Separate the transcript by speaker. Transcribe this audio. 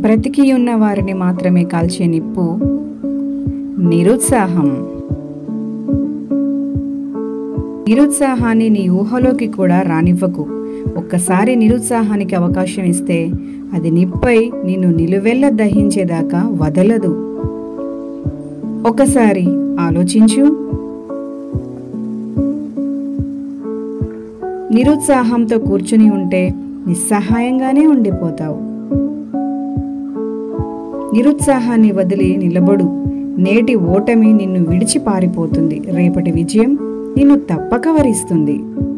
Speaker 1: బ్రతికి ఉన్న వారిని మాత్రమే కాల్చే నిప్పు నిరుత్సాహం నిరుత్సాహాన్ని నీ ఊహలోకి కూడా రానివ్వకు ఒక్కసారి నిరుత్సాహానికి అవకాశం ఇస్తే అది నిప్పై నిన్ను నిలువెల్ల దహించేదాకా వదలదు ఒకసారి ఆలోచించు నిరుత్సాహంతో కూర్చుని ఉంటే నిస్సహాయంగానే ఉండిపోతావు నిరుత్సాహాన్ని వదిలి నిలబడు నేటి ఓటమి నిన్ను విడిచి పారిపోతుంది రేపటి విజయం నిన్ను తప్పక వరిస్తుంది